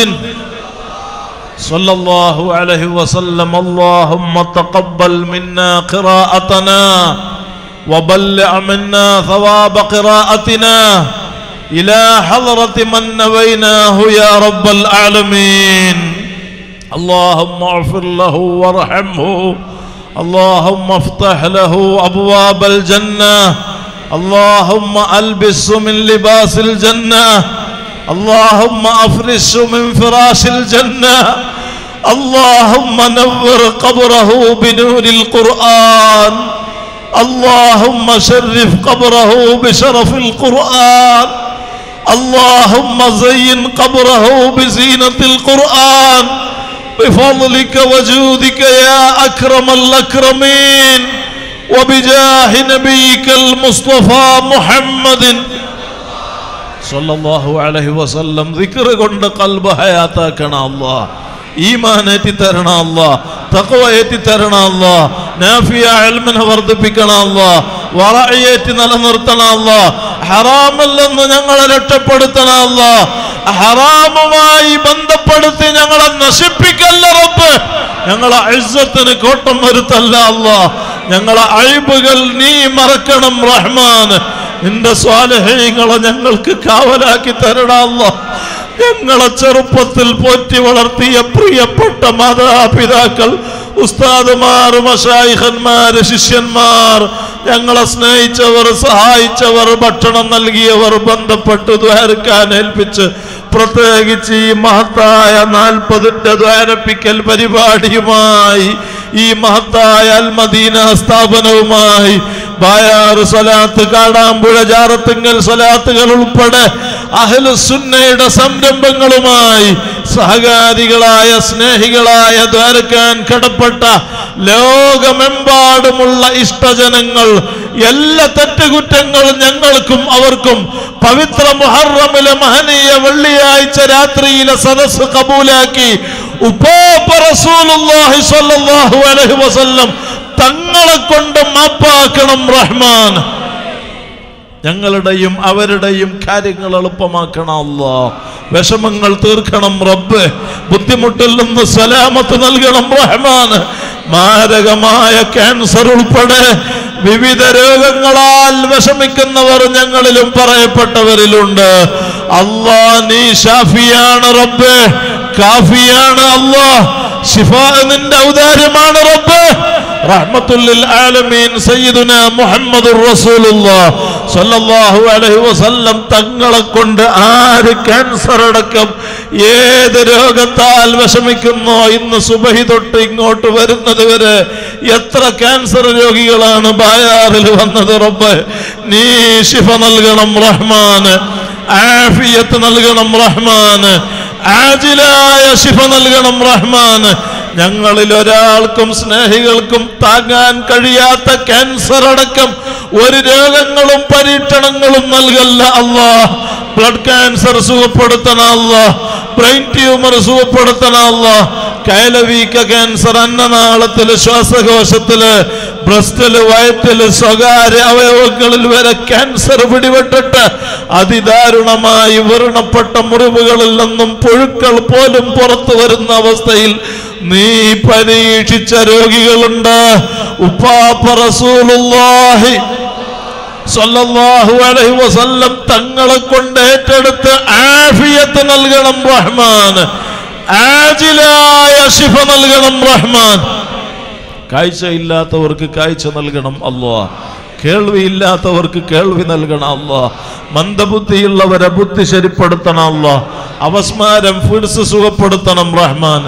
S1: صلى الله عليه وسلم اللهم تقبل منا قراءتنا وبلع منا ثواب قراءتنا إلى حضرة من نويناه يا رب العالمين اللهم اغفر له وارحمه اللهم افتح له أبواب الجنة اللهم ألبس من لباس الجنة اللهم أفرش من فراش الجنة اللهم نور قبره بنور القرآن اللهم شرف قبره بشرف القرآن اللهم زين قبره بزينة القرآن بفضلك وجودك يا أكرم الأكرمين وبجاه نبيك المصطفى محمد സല്ലല്ലാഹു അലൈഹി വസല്ലം ദിക്ർ കൊണ്ട് കൽബ് ഹയാത്താക്കണ അല്ലാ ഈമാൻ ഏറ്റി തരണ അല്ലാ തഖ്വ ഏറ്റി തരണ അല്ലാ നാഫിയ ഇൽമിനെ വർദ്ധിപ്പിക്കണ അല്ലാ വറഅയേറ്റി നിലനിർത്തണ അല്ലാ ഹറാമിൽ നിന്ന് ഞങ്ങളെ രക്ഷപ്പെടുത്തണ അല്ലാ ഹറാമുമായി ബന്ധപ്പെടുത്തി ഞങ്ങളെ നശിപ്പിക്കല്ല റബ്ബ് ഞങ്ങളെ ഇസ്സത്തിന് കോട്ടം വരുത്തല്ല അല്ലാ ഞങ്ങളെ അഴിബുകൾ നീ മറക്കണം റഹ്മാൻ നിന്റെ സ്വാലഹ്യങ്ങളെ ഞങ്ങൾക്ക് കാവലാക്കി തരണമല്ലോ ഞങ്ങളെ ചെറുപ്പത്തിൽ പോറ്റി വളർത്തിയ പ്രിയപ്പെട്ട മാതാപിതാക്കൾ ഉസ്താദുമാർ മഷായിഖന്മാർ ശിഷ്യന്മാർ ഞങ്ങളെ സ്നേഹിച്ചവർ സഹായിച്ചവർ ഭക്ഷണം നൽകിയവർ ബന്ധപ്പെട്ട് ദ്വാരക്കാൻ ഏൽപ്പിച്ച് പ്രത്യേകിച്ച് ഈ മഹത്തായ നാൽപ്പതിൻ്റെ ദ്വാരപ്പിക്കൽ പരിപാടിയുമായി ഈ മഹത്തായ അൽമദീന സ്ഥാപനവുമായി ബായാറ് സ്വലാത്ത് കാടാമ്പുഴ ജാറത്തിങ്കൽ സ്വലാത്തുകൾ ഉൾപ്പെടെ അഹ്ലുസുന്നയുടെ സംരംഭങ്ങളുമായി സഹകാരികളായ സ്നേഹികളായ ദ്വാരക്കാൻ കടപ്പെട്ട ലോകമെമ്പാടുമുള്ള ഇഷ്ടജനങ്ങൾ എല്ലാ തെറ്റുകുറ്റങ്ങളും ഞങ്ങൾക്കും അവർക്കും പവിത്ര മുഹറമിലെ മഹനീയ വെള്ളിയാഴ്ച രാത്രിയിലെ സദസ് കബൂലാക്കി ഉപ്പാപ്പ റസൂലുള്ളാഹി സ്വല്ലല്ലാഹു അലൈഹി വസല്ലം തങ്ങളെ കൊണ്ട് മാപ്പാക്കണം റഹ്മാൻ ഞങ്ങളുടെയും അവരുടെയും കാര്യങ്ങൾ എളുപ്പമാക്കണം അല്ലോ വിഷമങ്ങൾ തീർക്കണം റബ്ബ് ബുദ്ധിമുട്ടിൽ നിന്ന് സലാമത്ത് നൽകണം റഹ്മാൻ മാരകമായ ക്യാൻസർ ഉൾപ്പെടെ വിവിധ രോഗങ്ങളാൽ വിഷമിക്കുന്നവർ ഞങ്ങളിലും പറയപ്പെട്ടവരിലുണ്ട് അള്ളാ നീ ഷാഫിയാണ് റബ്ബ് കാഫിയാണ് അള്ളാ ഷിഫ നിന്റെ ഔദാര്യമാണ് റബ്ബ് റഹ്മത്തുല്ലിൽ ആലമീൻ സയ്യിദുന മുഹമ്മദുർ റസൂലുള്ളാഹ് സ്വല്ലല്ലാഹു അലൈഹി വസല്ലം തങ്ങളെ കൊണ്ട് ആര് ക്യാൻസർ അടക്കം ഏത് രോഗത്താൽ വിഷമിക്കുന്നോ ഇന്ന് സുബഹി തൊട്ട് ഇങ്ങോട്ട് വരുന്നത് വരെ എത്ര ക്യാൻസർ രോഗികളാണ് ബായാറിൽ വന്നത് റബ്ബ് നീ ശിഫ നൽകണം റഹ്മാന് ആഫിയത്ത് നൽകണം റഹ്മാന് ആജിലായ ശിഫ നൽകണം റഹ്മാൻ ഞങ്ങളിൽ ഒരാൾക്കും സ്നേഹികൾക്കും താങ്ങാൻ കഴിയാത്ത ക്യാൻസർ അടക്കം ഒരു രോഗങ്ങളും പരീക്ഷണങ്ങളും നൽകല്ല അല്ലാ ബ്ലഡ് ക്യാൻസർ സുഖപ്പെടുത്തണ അല്ലാ ബ്രെയിൻ ട്യൂമർ സുഖപ്പെടുത്തണ അല്ലാ കയലവീക്ക ക്യാൻസർ അന്നനാളത്തില് ശ്വാസകോശത്തില് ബ്രസ്റ്റില് വയറ്റില് സ്വകാര്യ അവയവങ്ങളിൽ വരെ ക്യാൻസർ പിടിപെട്ടിട്ട് അതിദാരുണമായി വ്രണപ്പെട്ട മുറിവുകളിൽ നിന്നും പുഴുക്കൾ പോലും പുറത്തു വരുന്ന അവസ്ഥയിൽ നീ പരീക്ഷിച്ച രോഗികളുണ്ട് ഉപ്പാപ്പ റസൂലുള്ളാഹി സല്ലല്ലാഹു അലൈഹി വസല്ലം തങ്ങളെ കൊണ്ട് ഏറ്റെടുത്ത് ആഫിയത്ത് നൽകണം റഹ്മാൻ ആജിലായ ശിഫ നൽകണം റഹ്മാൻ കാഴ്ചയില്ലാത്തവർക്ക് കാഴ്ച നൽകണം അല്ലോ കേൾവിയില്ലാത്തവർക്ക് കേൾവി നൽകണം അല്ലോ മന്ദബുദ്ധിയുള്ളവരെ ബുദ്ധി ശരിപ്പെടുത്തണം അല്ലോ അവസ്മാരം ഫിഡ്സ് സുഖപ്പെടുത്തണം റഹ്മാൻ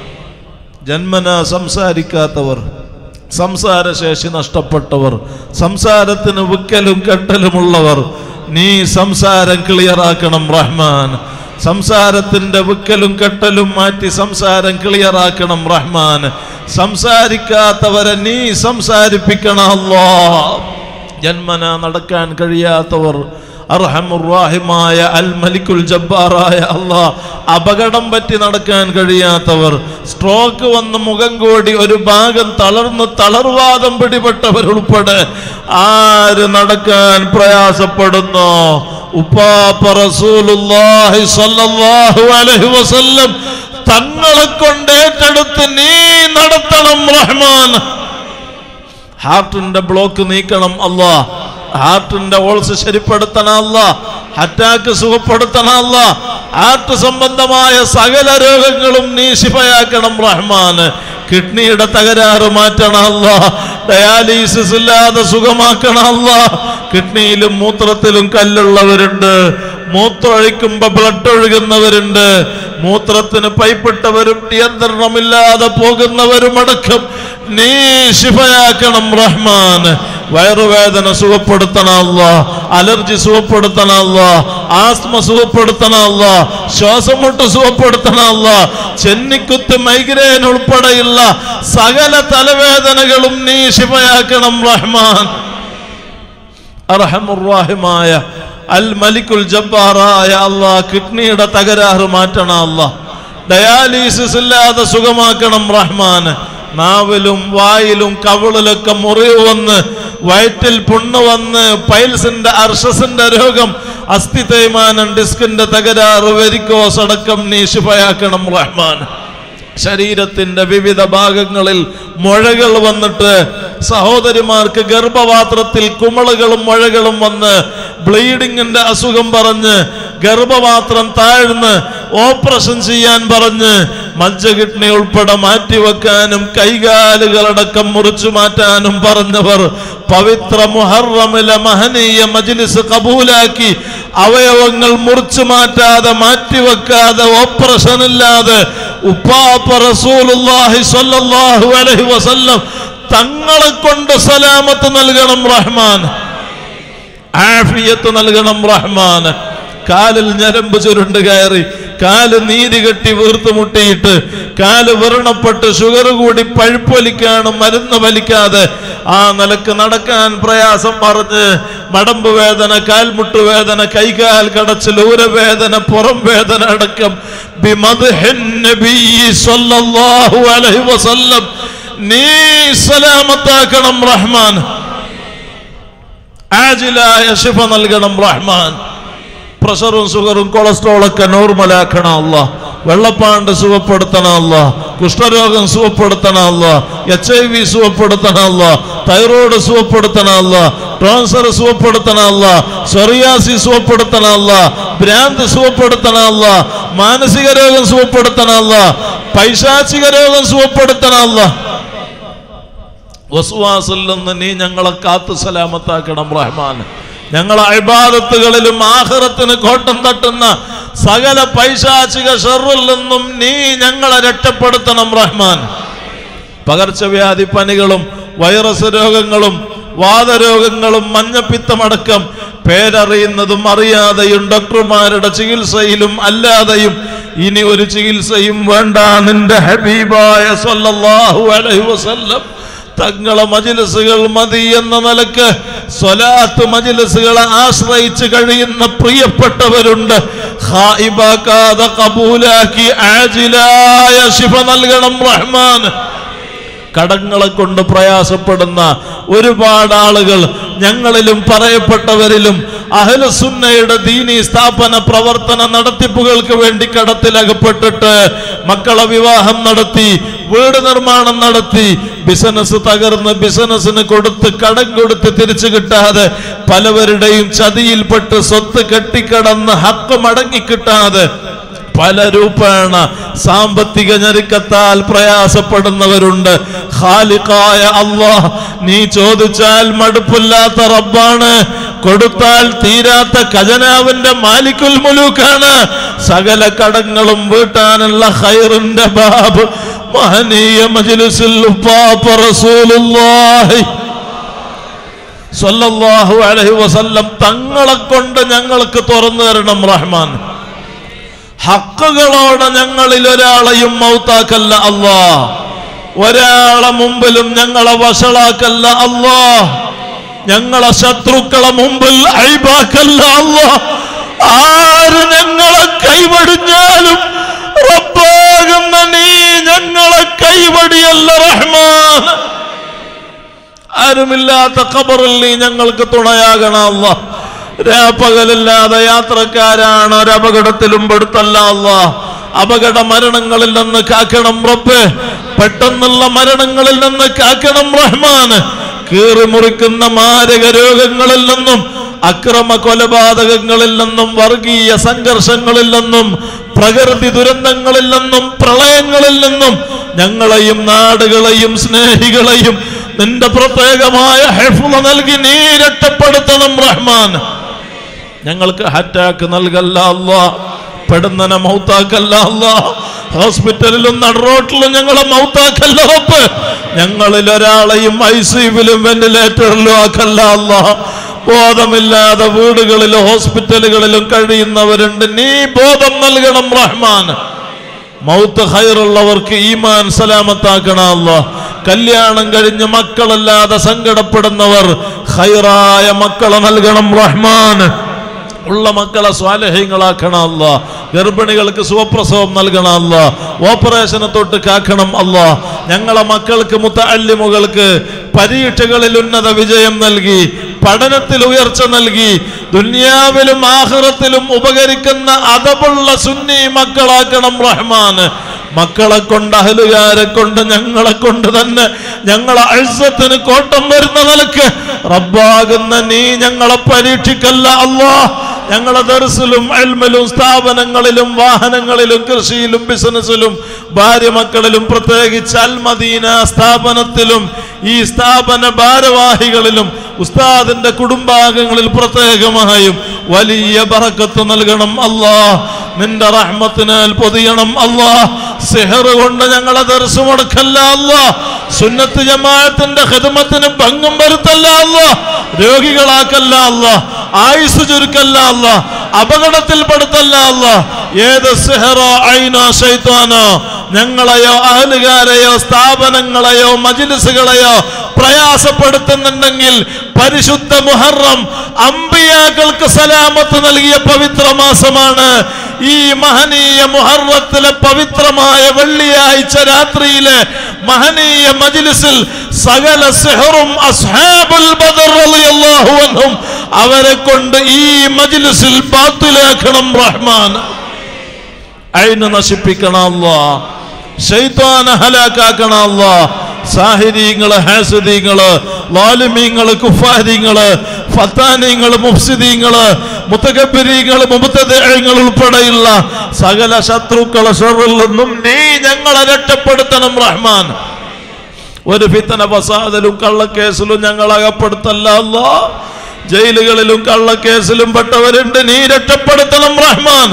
S1: ജന്മന സംസാരിക്കാത്തവർ സംസാരശേഷി നഷ്ടപ്പെട്ടവർ സംസാരത്തിന് വിക്കലും കെട്ടലുമുള്ളവർ നീ സംസാരം ക്ലിയറാക്കണം റഹ്മാൻ സംസാരത്തിന്റെ വിക്കലും കെട്ടലും മാറ്റി സംസാരം ക്ലിയറാക്കണം റഹ്മാൻ സംസാരിക്കാത്തവരെ നീ സംസാരിപ്പിക്കണം അല്ലോ ജന്മന നടക്കാൻ കഴിയാത്തവർ അർഹമുറാഹിമായ അൽ മലിക്കുൽ ജബ്ബാറായ അള്ളാ അപകടം പറ്റി നടക്കാൻ കഴിയാത്തവർ സ്ട്രോക്ക് വന്ന് മുഖം കൂടി ഒരു ഭാഗം തളർന്ന് തളർവാദം പിടിപെട്ടവർ ഉൾപ്പെടെ ആര് നടക്കാൻ പ്രയാസപ്പെടുന്നു ഉപ്പാപ്പ റസൂലുള്ളാഹി സ്വല്ലല്ലാഹു അലൈഹി വസല്ലം തങ്ങളെ കൊണ്ട് ഏറ്റെടുത്ത് നീ നടത്തണം റഹ്മാൻ ഹാർട്ടിന്റെ ബ്ലോക്ക് നീക്കണം അല്ലാ ഹാർട്ടിന്റെ ഓൾസ് ശരിപ്പെടുത്തണം അല്ലാ അറ്റാക്ക് സുഖപ്പെടുത്തണം അല്ലാ ഹാർട്ട് സംബന്ധമായ സകല രോഗങ്ങളും നീ ശിഫയാക്കണം റഹ്മാന് കിഡ്നിയുടെ തകരാറ് മാറ്റണം അല്ലാ ഡയാലിസിസ് ഇല്ലാതെ സുഖമാക്കണം അല്ലാ കിഡ്നിയിലും മൂത്രത്തിലും കല്ലുള്ളവരുണ്ട് മൂത്രമൊഴിക്കുമ്പോ ബ്ലഡ് ഒഴുകുന്നവരുണ്ട് മൂത്രത്തിന് പൈപ്പിട്ടവരും നിയന്ത്രണമില്ലാതെ പോകുന്നവരും അടക്കം നീ ശിഫയാക്കണം റഹ്മാൻ വയറുവേദന സുഖപ്പെടുത്തണമല്ല അലർജി സുഖപ്പെടുത്തണമല്ല ആസ്മ സുഖപ്പെടുത്തണമല്ല ശ്വാസം മുട്ട് സുഖപ്പെടുത്തണമല്ല ചെന്നിക്കുത്ത് മൈഗ്രെയിൻ ഉൾപ്പെടെയുള്ള സകല തലവേദനകളും നീ ശിഫയാക്കണം റഹ്മാൻ അർഹമുറാഹിമായ അൽ മലിക്കുൽ ജബ്ബാറായ അള്ളാ കിഡ്നിയുടെ തകരാറ് മാറ്റണം അല്ലാ ഡയാലിസിസ് ഇല്ലാതെ സുഖമാക്കണം റഹ്മാൻ നാവിലും വായിലും കവിളിലൊക്കെ മുറിവ് വന്ന് വയറ്റിൽ പുണ്ണ് വന്ന് പൈൽസിന്റെ അർഷസിന്റെ രോഗം അസ്ഥി തേയ്മാനം ഡിസ്കിന്റെ തകരാറ് വെരിക്കോസ് അടക്കം നീ ശിഫയാക്കണം റഹ്മാൻ ശരീരത്തിന്റെ വിവിധ ഭാഗങ്ങളിൽ മുഴകൾ വന്നിട്ട് സഹോദരിമാർക്ക് ഗർഭപാത്രത്തിൽ കുമളുകളും മുഴകളും വന്ന് ബ്ലീഡിങ്ങിന്റെ അസുഖം പറഞ്ഞ് ഗർഭപാത്രം താഴ്ന്ന് ഓപ്പറേഷൻ ചെയ്യാൻ പറഞ്ഞ് മജ്ജ കിഡ്നി ഉൾപ്പെടെ മാറ്റിവെക്കാനും കൈകാലുകളടക്കം മുറിച്ചു മാറ്റാനും പറഞ്ഞവർ പവിത്ര മുഹറമിലെ മഹനീയ മജ്ലിസ് കബൂലാക്കി അവയവങ്ങൾ മുറിച്ചു മാറ്റാതെ മാറ്റിവെക്കാതെ ഓപ്പറേഷൻ ഇല്ലാതെ ഉപ്പാപ്പ റസൂലുള്ളാഹി സ്വല്ലല്ലാഹു അലൈഹി വസല്ലം തങ്ങളെ കൊണ്ട് സലാമത്ത് നൽകണം റഹ്മാൻ ആഫിയത്ത് നൽകണം റഹ്മാൻ കാലിൽ ഞരമ്പ് ചുരുണ്ട് കയറി കാല് നീര് കെട്ടി വീർത്ത് മുട്ടിയിട്ട് കാല് വ്രണപ്പെട്ട് ഷുഗർ കൂടി പഴുപ്പൊലിക്കാണ് മരുന്ന് വലിക്കാതെ ആ നിലക്ക് നടക്കാൻ പ്രയാസം പറഞ്ഞ് മടമ്പ് വേദന കാൽമുട്ട് വേദന കൈകാൽ കടച്ചിൽ ഊരവേദന പുറം വേദന അടക്കം ബിമദ്ഹിൻ നബിയ്യി സ്വല്ലല്ലാഹു അലൈഹി വസല്ലം നീ സലാമത്താക്കണം റഹ്മാൻ ആജിലായ ശിഫ നൽകണം റഹ്മാൻ പ്രഷറും ഷുഗറും കൊളസ്ട്രോളൊക്കെ നോർമലാക്കണം അല്ല വെള്ളപ്പാണ്ട് സുഖപ്പെടുത്തണം അല്ല കുഷ്ഠരോഗം സുഖപ്പെടുത്തണം അല്ല എച്ച് ഐ വി സുഖപ്പെടുത്തണം അല്ല തൈറോയ്ഡ് സുഖപ്പെടുത്തണം അല്ല ട്രാൻസർ സുഖപ്പെടുത്തണം അല്ല സൊറിയാസി സുഖപ്പെടുത്തണം അല്ല ഭ്രാന്ത് സുഖപ്പെടുത്തണം അല്ല മാനസിക രോഗം സുഖപ്പെടുത്തണം അല്ല പൈശാചിക രോഗം സുഖപ്പെടുത്തണം അല്ല വസുവാസിൽ നിന്ന് നീ ഞങ്ങളെ കാത്തു സലാമത്താക്കണം റഹ്മാൻ ഞങ്ങളെ അഴിബാദത്തുകളിലും ആഹ്റത്തിന് കോട്ടം തട്ടുന്ന സകല പൈശാചിക ഷെറിൽ നിന്നും നീ ഞങ്ങളെ രക്ഷപ്പെടുത്തണം റഹ്മാൻ പകർച്ചവ്യാധി പനികളും വൈറസ് രോഗങ്ങളും വാതരോഗങ്ങളും മഞ്ഞപ്പിത്തമടക്കം പേരറിയുന്നതും അറിയാതെയും ഡോക്ടർമാരുടെ ചികിത്സയിലും അല്ലാതെയും ഇനി ഒരു ചികിത്സയും വേണ്ട നിന്റെ ഹബീബായ സല്ലല്ലാഹു അലൈഹി വസല്ലം തങ്ങളെ മജിലിസുകൾ മതി എന്ന നിലക്ക് സ്വലാത്ത് മജിലിസുകളെ ആശ്രയിച്ച് കഴിയുന്ന പ്രിയപ്പെട്ടവരുണ്ട് ഹായിബാക്കാതെ കബൂലാക്കി ആജിലായ ശിഫ നൽകണം റഹ്മാൻ കടങ്ങളെ കൊണ്ട് പ്രയാസപ്പെടുന്ന ഒരുപാട് ആളുകൾ ഞങ്ങളിലും പറയപ്പെട്ടവരിലും അഹലസുന്നയുടെ ദീനി സ്ഥാപന പ്രവർത്തന നടത്തിപ്പുകൾക്ക് വേണ്ടി കടത്തിലകപ്പെട്ടിട്ട് മക്കളെ വിവാഹം നടത്തി വീട് നിർമ്മാണം നടത്തി ബിസിനസ് തകർന്ന് ബിസിനസ്സിന് കൊടുത്ത് കടം കൊടുത്ത് തിരിച്ചു കിട്ടാതെ പലവരുടെയും ചതിയിൽപ്പെട്ട് സ്വത്ത് കെട്ടിക്കടന്ന് ഹക്ക് മടങ്ങിക്കിട്ടാതെ പല രൂപേണ സാമ്പത്തിക ഞെരുക്കത്താൽ പ്രയാസപ്പെടുന്നവരുണ്ട് ഖാലിഖായ അള്ളാഹ് നീ ചോദിച്ചാൽ മടുപ്പില്ലാത്ത റബ്ബാണ് കൊടുത്താൽ തീരാത്ത ഖജനാവിന്റെ മാലിക്കുൽ മുലൂക്കാണ് സകല കടങ്ങളും വീട്ടാനുള്ള ഖൈറിന്റെ ബാബ് മഹനീയ മജ്ലിസിൽ ഉപ്പാപ്പ റസൂലുള്ളാഹി സ്വല്ലല്ലാഹു അലൈഹി വസല്ലം തങ്ങളെ കൊണ്ട് ഞങ്ങൾക്ക് തുറന്നു തരണം റഹ്മാൻ ഹക്കുകളോടെ ഞങ്ങളിൽ ഒരാളെയും മൗത്താക്കല്ല അല്ലാ ഒരാളെ മുമ്പിലും ഞങ്ങളെ വഷളാക്കല്ല അല്ലാ ഞങ്ങളെ ശത്രുക്കളെ മുമ്പിൽ അഴിബാക്കല്ല അല്ലാ ആര് ഞങ്ങളെ കൈവടിഞ്ഞാലും റബ്ബാകുന്ന നീ ഞങ്ങളെ കൈവടിയല്ല റഹ്മാൻ ആരുമില്ലാത്ത ഖബറിൽ നീ ഞങ്ങൾക്ക് തുണയാകണം അല്ല രാപ്പകലില്ലാതെ യാത്രക്കാരാണ് ഒരപകടത്തിലും പെടുത്തല്ല അല്ല അപകട മരണങ്ങളിൽ നിന്ന് കാക്കണം റബ്ബ് പെട്ടെന്നുള്ള മരണങ്ങളിൽ നിന്ന് കാക്കണം റഹ്മാൻ കീറി മുറിക്കുന്ന മാരക രോഗങ്ങളിൽ നിന്നും അക്രമ കൊലപാതകങ്ങളിൽ നിന്നും വർഗീയ സംഘർഷങ്ങളിൽ നിന്നും പ്രകൃതി ദുരന്തങ്ങളിൽ നിന്നും പ്രളയങ്ങളിൽ നിന്നും ഞങ്ങളെയും നാടുകളെയും സ്നേഹികളെയും നിന്റെ പ്രത്യേകമായ ഹെഫുള നൽകി നീ രക്ഷപ്പെടുത്തണം റഹ്മാൻ ഞങ്ങൾക്ക് അറ്റാക്ക് നൽകല്ല അല്ലാ പെടുന്നനെ മൗത്താക്കല്ല അല്ലാ ഹോസ്പിറ്റലിലും നടുറോട്ടിലും ഞങ്ങളെ മൗത്താക്കല്ല റബ്ബ് ഞങ്ങളിൽ ഒരാളെയും ഐ സിയുവിലും വെന്റിലേറ്ററിലും ആക്കല്ല അല്ലാ ബോധമില്ലാതെ വീടുകളിലും ഹോസ്പിറ്റലുകളിലും കഴിയുന്നവരുണ്ട് നീ ബോധം നൽകണം റഹ്മാൻ മൗത്ത് ഹൈറുള്ളവർക്ക് ഈമാൻ സലാമത്താക്കണം അല്ലാ കല്യാണം കഴിഞ്ഞ് മക്കളല്ലാതെ സങ്കടപ്പെടുന്നവർ ഹൈറായ മക്കളെ നൽകണം റഹ്മാൻ ഉള്ള മക്കളെ സ്വാലഹ്യങ്ങളാക്കണം അല്ല ഗർഭിണികൾക്ക് സുഖപ്രസവം നൽകണം അല്ല ഓപ്പറേഷനെ തൊട്ട് കാക്കണം അല്ല ഞങ്ങളെ മക്കൾക്ക് മുത്തല്ലിമുകൾക്ക് പരീക്ഷകളിൽ ഉന്നത വിജയം നൽകി പഠനത്തിൽ ഉയർച്ച നൽകി ദുന്യാവിലും ആഹ്റത്തിലും ഉപകരിക്കുന്ന അതപുള്ള സുന്നി മക്കളാക്കണം റഹ്മാൻ മക്കളെ കൊണ്ട് അഹലുകാരെ കൊണ്ട് ഞങ്ങളെ കൊണ്ട് തന്നെ ഞങ്ങളെ അഴ്സത്തിന് കോട്ടം വരുന്ന നിലക്ക് റബ്ബാകുന്ന നീ ഞങ്ങളെ പരീക്ഷിക്കല്ല അല്ലാ ഞങ്ങളെ ദർസിലും അൽമലും സ്ഥാപനങ്ങളിലും വാഹനങ്ങളിലും കൃഷിയിലും ബിസിനസ്സിലും ഭാര്യ മക്കളിലും പ്രത്യേകിച്ച് അൽമദീന സ്ഥാപനത്തിലും ഈ സ്ഥാപന ഭാരവാഹികളിലും ഉസ്താദിന്റെ കുടുംബാംഗങ്ങളിൽ പ്രത്യേകമായും വലിയ ബറക്കത്ത് നൽകണം അല്ലാ നിന്റെ റഹ്മത്തിനാൽ പൊതിയണം അല്ലാ സിഹർ കൊണ്ട് ഞങ്ങളെ ദർശം മുടക്കല്ല അല്ലാ സുന്നത്ത് ജമാഅത്തിന്റെ ഹിദമത്തിന് ഭംഗം വരുത്തല്ല അല്ലാ രോഗികളാക്കല്ല അല്ലാ ആയുസ് ചുരുക്കല്ല അല്ല അപകടത്തിൽപ്പെടുത്തല്ല അല്ല ഏത് സിഹറോ ഐനോ ശൈത്താനോ ഞങ്ങളെയോ അഹലുകാരെയോ സ്ഥാപനങ്ങളെയോ മജിലിസുകളെയോ പ്രയാസപ്പെടുത്തുന്നുണ്ടെങ്കിൽ പരിശുദ്ധ മുഹറം അമ്പിയാക്കൾക്ക് സലാമത്ത് നൽകിയ പവിത്ര മാസമാണ് ഈ മഹനീയ മുഹറത്തിലെ പവിത്രമായ വെള്ളിയാഴ്ച രാത്രിയിലെ മഹനീയ മജിലിസിൽ സകല സിഹറും അസ്ഹാബുൽ ബദർ റളിയല്ലാഹു അൻഹും അവരെ കൊണ്ട് ഈ മജിലിസിൽ ബാത്തിലാക്കണം റഹ്മാൻ അയിന് നശിപ്പിക്കണം അല്ലാ ശൈത്താനെ ഹലാക്കാക്കണം അല്ലാ സാഹിര്യങ്ങള് ഹാസുദീങ്ങള് ലാലിമീങ്ങള് കുഫാരിങ്ങള് ഫത്താനിങ്ങള് മുഫ്സിദീങ്ങള് മുത്തകബിരീങ്ങള് മുബത്തങ്ങൾ ഉൾപ്പെടെയുള്ള സകല ശത്രുക്കളെ ഷറിൽ നിന്നും നീ ഞങ്ങളെ രക്ഷപ്പെടുത്തണം റഹ്മാൻ ഒരു ഫിത്തന ഫസാദിലും കള്ളക്കേസിലും ഞങ്ങൾ അകപ്പെടുത്തല്ല അല്ലാ ജയിലുകളിലും കള്ളക്കേസിലും പെട്ടവരുണ്ട് നീ രക്ഷപ്പെടുത്തണം റഹ്മാൻ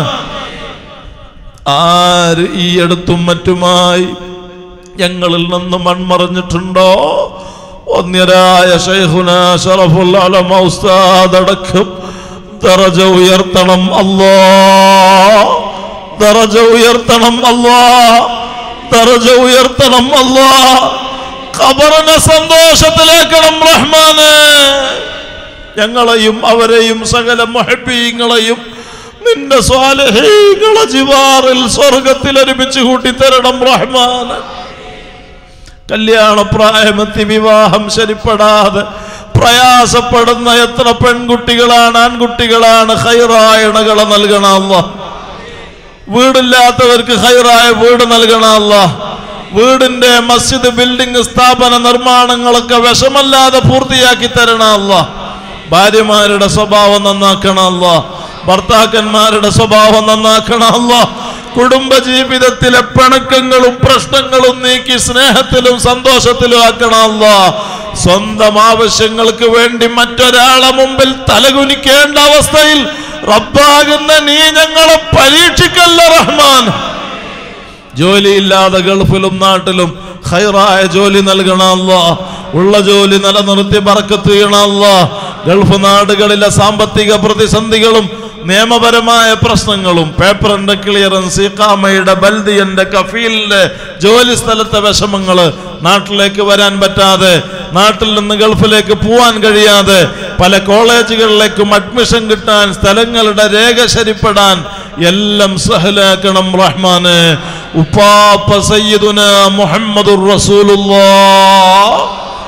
S1: ആര് ഈ അടുത്തും മറ്റുമായി ഞങ്ങളിൽ നിന്ന് മൺമറഞ്ഞിട്ടുണ്ടോ ഒന്യരായ ഷൈഖുന ഷറഫുൽ അലമ ഉസ്താദ് അടക്കം ദറജ ഉയർത്തണം അല്ലാ ദറജ ഉയർത്തണം അല്ലാ ദറജ ഉയർത്തണം അല്ലാ ഖബറിനെ സന്തോഷത്തിലേക്കണം റഹ്മാന് ഞങ്ങളെയും അവരെയും സകല മഹബീങ്ങളെയും നിന്റെ സ്വാലഹീങ്ങളെ ജിവാറിൽ സ്വർഗത്തിൽ ഒരുമിച്ച് കൂട്ടിത്തരണം റഹ്മാൻ കല്യാണപ്രായമെത്തി വിവാഹം ശരിപ്പെടാതെ പ്രയാസപ്പെടുന്ന എത്ര പെൺകുട്ടികളാണ് ആൺകുട്ടികളാണ് ഹൈറായണകളെ നൽകണമല്ല വീടില്ലാത്തവർക്ക് ഹൈറായ വീട് നൽകണമല്ല വീടിന്റെ മസ്ജിദ് ബിൽഡിംഗ് സ്ഥാപന നിർമ്മാണങ്ങളൊക്കെ വിഷമല്ലാതെ പൂർത്തിയാക്കി തരണമല്ല ഭാര്യമാരുടെ സ്വഭാവം നന്നാക്കണമല്ല ഭർത്താക്കന്മാരുടെ സ്വഭാവം നന്നാക്കണമല്ല കുടുംബ ജീവിതത്തിലെ പിണക്കങ്ങളും പ്രശ്നങ്ങളും നീക്കി സ്നേഹത്തിലും സന്തോഷത്തിലും ആക്കണമല്ല സ്വന്തം ആവശ്യങ്ങൾക്ക് വേണ്ടി മറ്റൊരാളെ മുമ്പിൽ തലകുനിക്കേണ്ട അവസ്ഥയിൽ റബ്ബാകുന്ന നീ ഞങ്ങളെ പരീക്ഷിക്കല്ല റഹ്മാൻ ജോലിയില്ലാതെ ഗൾഫിലും നാട്ടിലും ഹൈറായ ജോലി നൽകണമല്ല ഉള്ള ജോലി നിലനിർത്തി ബറക്കത്ത് ചെയ്യണമല്ല ഗൾഫ് നാടുകളിലെ സാമ്പത്തിക പ്രതിസന്ധികളും നിയമപരമായ പ്രശ്നങ്ങളും പേപ്പറിന്റെ ക്ലിയറൻസ് ഇക്കാമയുടെ ബൽദിയന്റെ കഫീലിന്റെ ജോലി സ്ഥലത്തെ വിഷമങ്ങള് നാട്ടിലേക്ക് വരാൻ പറ്റാതെ നാട്ടിൽ നിന്ന് ഗൾഫിലേക്ക് പോവാൻ കഴിയാതെ പല കോളേജുകളിലേക്കും അഡ്മിഷൻ കിട്ടാൻ സ്ഥലങ്ങളുടെ രേഖ ശരിപ്പെടാൻ എല്ലാം സഹലാക്കണം റഹ്മാന് ഉപ്പാപ്പ സയ്യിദുന മുഹമ്മദുർ റസൂലുള്ളാഹ്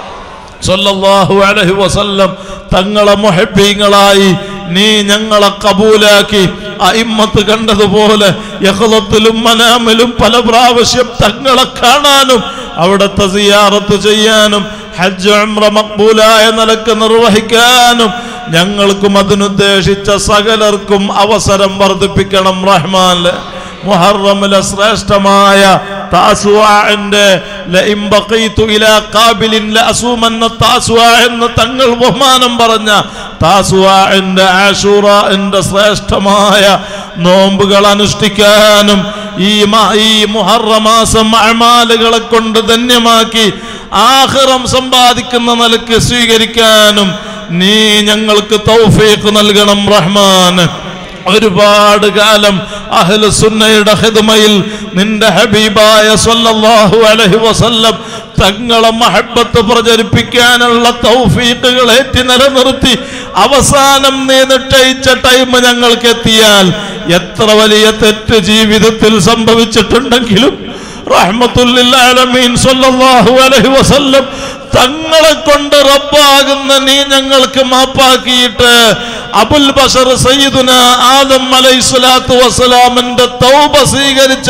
S1: സല്ലല്ലാഹു അലൈഹി വസല്ലം തങ്ങളെ മുഹബ്ബീങ്ങളായി നീ ഞങ്ങളെ കബൂലാക്കി അയിമ്മത്ത് കണ്ടതുപോലെ യഹ്ലത്തിലും മനാമിലും പല പ്രാവശ്യം തങ്ങളെ കാണാനും അവിടുത്തെ സിയാറത്ത് ചെയ്യാനും ഹജ്ജ് ഉംറ മക്ബൂലായ നിലക്ക് നിർവഹിക്കാനും ഞങ്ങൾക്കും അതിനുദ്ദേശിച്ച സകലർക്കും അവസരം വർദ്ധിപ്പിക്കണം റഹ്മാൻ മുഹറമിലെ ശ്രേഷ്ഠമായ താസുവാന്റെ ലഇം ബഖീതു ഇലാ ഖാബിലിൻ ലഅസൂമന്ന താസുവ എന്ന് തങ്ങൾ ബഹുമാനം പറഞ്ഞ താസുവാന്റെ ആഷൂറന്റെ ശ്രേഷ്ഠമായ നോമ്പുകൾ അനുഷ്ഠിക്കാനും ഈ മ- ഈ മുഹറമാസം അമാലുകളെ കൊണ്ട് ധന്യമാക്കി ആഹ്റം സമ്പാദിക്കുന്ന നിലക്ക് സ്വീകരിക്കാനും നീ ഞങ്ങൾക്ക് തൗഫീഖ് നൽകണം റഹ്മാൻ ഒരുപാട് കാലം അഹ്ലു സുന്നയുടെ ഹിദ്മയിൽ നിന്റെ ഹബീബായ സല്ലല്ലാഹു അലൈഹി വസല്ലം തങ്ങളെ മഹബത്ത് പ്രചരിപ്പിക്കാനുള്ള തൗഫീഖുകൾ ഏറ്റി നിലനിർത്തി അവസാനം നീ നിശ്ചയിച്ച ടൈം ഞങ്ങൾക്ക് എത്തിയാൽ എത്ര വലിയ തെറ്റ് ജീവിതത്തിൽ സംഭവിച്ചിട്ടുണ്ടെങ്കിലും റഹ്മത്തുല്ലിൽ ആലമീൻ സല്ലല്ലാഹു അലൈഹി വസല്ലം തങ്ങളെ കൊണ്ട് റബ്ബാകുന്ന നീ ഞങ്ങൾക്ക് മാപ്പാക്കിയിട്ട് അബുൽ ബഷർ സയ്യിദുന ആദം അലൈഹി സ്വലാത്തു വസ്സലാമിന്റെ തൗബ സ്വീകരിച്ച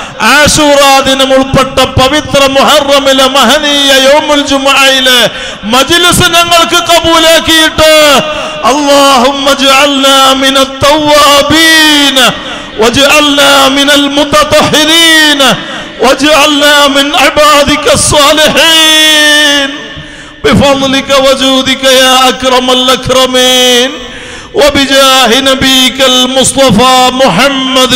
S1: ആഷൂറാ ദിനം ഉൾപ്പെട്ട പവിത്ര മുഹറമിലെ മഹനീയ യോമുൽ ജുമുഅയിലെ മജ്ലിസ് ഞങ്ങൾക്ക് കബൂലാക്കിയിട്ട് اللهم اجعلنا من التوابين واجعلنا من المتطهرين واجعلنا من عبادك الصالحين بفضلك وجودك يا أكرم الأكرمين وبجاه نبيك المصطفى محمد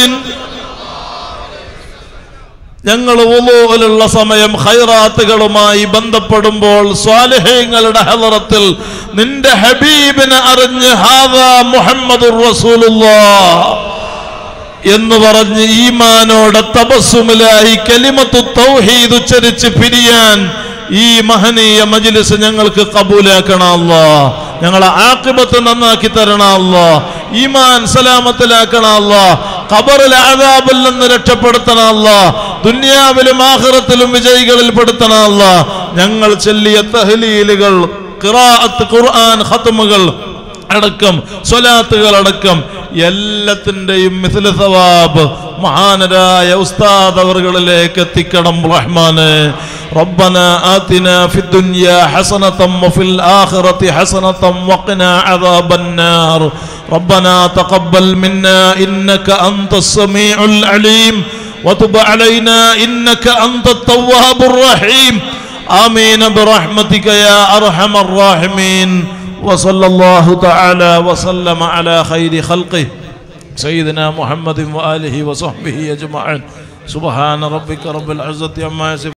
S1: ഞങ്ങൾ ഉള്ള സമയം ഖൈറാത്തുകളുമായി ബന്ധപ്പെടുമ്പോൾ സ്വാലിഹ്യങ്ങളുടെ ഹലറത്തിൽ നിന്റെ ഹബീബിനെ അറിഞ്ഞ് ഹാദാ മുഹമ്മദുർ റസൂലുള്ളാഹ് എന്ന് പറഞ്ഞ് ഈമാനോടെ തപസ്സുമിലായി കലിമത്തു തൗഹീദ് ഉച്ചരിച്ച് പിരിയാൻ ഈ മഹനീയ മജ്ലിസ് ഞങ്ങൾക്ക് കബൂലാക്കണമല്ല ഞങ്ങളെ ആക്കിബത്ത് നന്നാക്കി തരണമല്ല ഈമാൻ സലാമത്തിലാക്കണമല്ല ഖബറിൽ അതാബിൽ നിന്ന് രക്ഷപ്പെടുത്തണമല്ല ദുന്യാവിലും ആഖിറത്തിലും വിജയികളിൽ പെടുത്തണമല്ല ഞങ്ങൾ ചെല്ലിയ തഹ്ലീലുകൾ ഖിറാഅത്ത് ഖുർആൻ ഖത്മുകൾ അടക്കം സ്വലാത്തുകൾ അടക്കം എല്ലാത്തിൻ്റെയും മിഥില സവാബ് മഹാനരായ ഉസ്താദ് അവറുകളിലേക്ക് എത്തിക്കണം റഹ്മാന് ربنا آتنا في الدنيا حسنة وفي الآخرة حسنة وقنا عذاب النار ربنا تقبل منا إنك أنت السميع العليم وتب علينا إنك أنت التواب الرحيم آمين برحمتك يا أرحم الراحمين وصلى الله تعالى وسلم على خير خلقه سيدنا محمد وآله وصحبه أجمعين سبحان ربك رب العزة عما يصفون